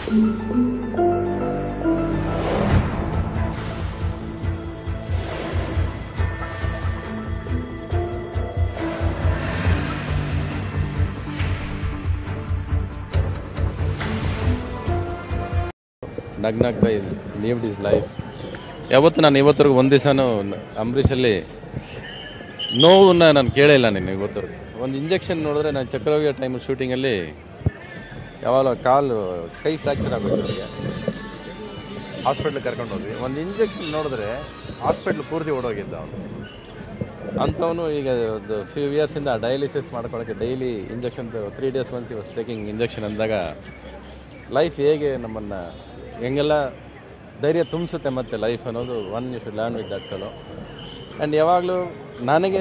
ನಗ್ನಗ್ತಾ lived is life ಯಾವತ್ತು ನಾನು ಇವತ್ತರೆಗೂ ಒಂದು ದಿವಸನೂ ಅಂಬರೀಷಲ್ಲಿ ನೋವನ್ನ ನಾನು ಕೇಳೇ ಇಲ್ಲ ನೀನು ಇವತ್ತರೆಗೂ ಒಂದು ಇಂಜೆಕ್ಷನ್ ನೋಡಿದ್ರೆ ನಾನು ಚಕ್ರವ್ಯ ಟೈಮ್ ಶೂಟಿಂಗಲ್ಲಿ ಯಾವಾಗ ಕಾಲು ಕೈ ಫ್ರ್ಯಾಕ್ಚರ್ ಆಗೋದು ನನಗೆ ಹಾಸ್ಪಿಟ್ಲಿಗೆ ಕರ್ಕೊಂಡು ಹೋದ್ವಿ ಒಂದು ಇಂಜೆಕ್ಷನ್ ನೋಡಿದ್ರೆ ಹಾಸ್ಪಿಟ್ಲ್ ಪೂರ್ತಿ ಓಡೋಗಿದ್ದ ಅವನು ಅಂಥವನು ಈಗ ಒಂದು ಫ್ಯೂ ಇಯರ್ಸಿಂದ ಡಯಾಲಿಸಿಸ್ ಮಾಡ್ಕೊಳ್ಳೋಕ್ಕೆ daily injection three days once was taking injection ಅಂದಾಗ ಲೈಫ್ ಹೇಗೆ ನಮ್ಮನ್ನು ಹೆಂಗೆಲ್ಲ ಧೈರ್ಯ ತುಂಬಿಸುತ್ತೆ ಮತ್ತು ಲೈಫ್ ಅನ್ನೋದು one you should learn with that fellow and ಯಾವಾಗಲೂ ನನಗೆ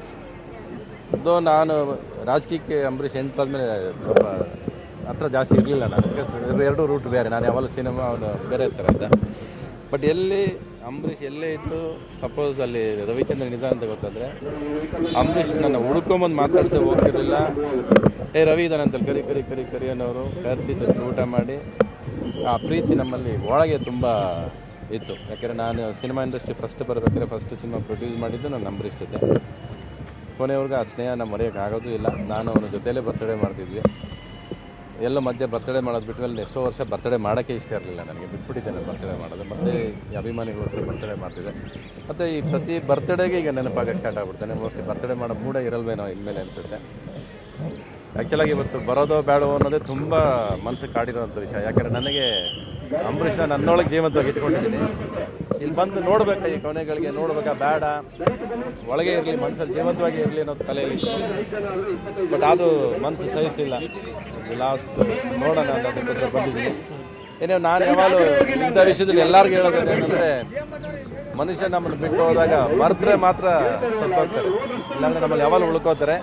ದೋ ನಾನು ರಾಜಕೀಯಕ್ಕೆ ಅಂಬರೀಷ್ ಎಂಟಾದ್ಮೇಲೆ ಸ್ವಲ್ಪ ಹತ್ರ ಜಾಸ್ತಿ ಇರಲಿಲ್ಲ ನಾನು ಬಿಕಾಸ್ ಎರಡು ರೂಟ್ ಬೇರೆ ನಾನು ಯಾವಾಗಲೂ ಸಿನಿಮಾ ಅವನು ಬೇರೆ ಥರ ಇದ್ದ ಬಟ್ ಎಲ್ಲಿ ಅಂಬರೀಷ್ ಎಲ್ಲೇ ಇದ್ದು ಸಪೋಸ್ ಅಲ್ಲಿ ರವಿಚಂದ್ರ ನಿಧಾನ ಅಂತ ಗೊತ್ತಾದರೆ ಅಂಬರೀಷ್ ನನ್ನ ಹುಡ್ಕೊಂಬಂದು ಮಾತಾಡ್ಸೆ ಹೋಗ್ತಿರ್ಲಿಲ್ಲ ಏ ರವಿ ಇದ್ದಾನೆ ಅಂತೇಳಿ ಕರಿ ಕರಿ ಕರಿ ಕರಿ ಅನ್ನೋರು ಕರೆಸಿ ಜೊತೆ ಊಟ ಮಾಡಿ ಆ ಪ್ರೀತಿ ನಮ್ಮಲ್ಲಿ ಒಳಗೆ ತುಂಬ ಇತ್ತು ಯಾಕೆಂದರೆ ನಾನು ಸಿನಿಮಾ ಇಂಡಸ್ಟ್ರಿ ಫಸ್ಟ್ ಬರಬೇಕಾದ್ರೆ ಫಸ್ಟ್ ಸಿನಿಮಾ ಪ್ರೊಡ್ಯೂಸ್ ಮಾಡಿದ್ದು ನಾನು ಅಂಬರೀಷ್ ಜೊತೆ ಕೊನೆಯವ್ರಿಗೆ ಆ ಸ್ನೇಹ ನಮ್ಮ ಮರೆಯೋಕ್ಕಾಗೋದು ಇಲ್ಲ ನಾನು ಅವನ ಜೊತೆಲೇ ಬರ್ತಡೇ ಮಾಡ್ತಿದ್ವಿ ಎಲ್ಲ ಮಧ್ಯೆ ಬರ್ತಡೇ ಮಾಡೋದು ಬಿಟ್ಮೇಲೆ ಎಷ್ಟೋ ವರ್ಷ ಬರ್ತಡೇ ಮಾಡೋಕ್ಕೆ ಇಷ್ಟ ಇರಲಿಲ್ಲ ನನಗೆ ಬಿಟ್ಬಿಟ್ಟಿದ್ದೆ ನಾನು ಬರ್ತಡೇ ಮಾಡೋದು ಮತ್ತೆ ಈ ಅಭಿಮಾನಿಗೋಸ್ಕರ ಬರ್ತಡೇ ಮಾಡ್ತಿದ್ದೆ ಮತ್ತು ಈ ಪ್ರತಿ ಬರ್ತಡೇಗೆ ಈಗ ನೆನಪಾಗಕ್ಕೆ ಸ್ಟಾರ್ಟ್ ಆಗ್ಬಿಡ್ತಾನೆ ಮೋಸ್ಟ್ಲಿ ಬರ್ತಡೇ ಮಾಡೋ ಮೂಡೇ ಇರಲ್ವೇನೋ ಇನ್ಮೇಲೆ ಅನಿಸುತ್ತೆ ಆ್ಯಕ್ಚುಲಾಗಿ ಇವತ್ತು ಬರೋದೋ ಬೇಡವೋ ಅನ್ನೋದೇ ತುಂಬ ಮನಸ್ಸಿಗೆ ಕಾಡಿರೋಂಥ ವಿಷಯ ಯಾಕಂದರೆ ನನಗೆ ಅಂಬರೀಷ್ನ ನನ್ನೊಳಗೆ ಜೀವಂತವಾಗಿ ಇಟ್ಕೊಂಡಿದ್ದೀನಿ ಇಲ್ಲಿ ಬಂದು ನೋಡ್ಬೇಕಾ ಈ ಕೊನೆಗಳಿಗೆ ನೋಡ್ಬೇಕಾ ಬೇಡ ಒಳಗೆ ಇರಲಿ ಮನಸ್ಸಲ್ಲಿ ಜೀವಂತವಾಗಿ ಇರಲಿ ಅನ್ನೋದು ತಲೆಯಲ್ಲಿ ಬಟ್ ಅದು ಮನಸ್ಸು ಸಹಿಸಲಿಲ್ಲ ಲಾಸ್ಟ್ ನೋಡೋಣ ಅನ್ನೋದಕ್ಕೋಸ್ಕರ ಬಂದಿದ್ದೀನಿ ಏನೇ ನಾನು ಯಾವಾಗಲೂ ಇಂಥ ವಿಷಯದಲ್ಲಿ ಎಲ್ಲರಿಗೂ ಹೇಳೋದು ಏನಂದರೆ ಮನುಷ್ಯ ನಮ್ಮನ್ನು ಬಿಟ್ಟು ಹೋದಾಗ ಮರೆತರೆ ಮಾತ್ರ ಸತ್ತೋಗ್ತಾರೆ ಇಲ್ಲಾಂದ್ರೆ ನಮ್ಮಲ್ಲಿ ಯಾವಾಗಲೂ ಉಳ್ಕೋತಾರೆ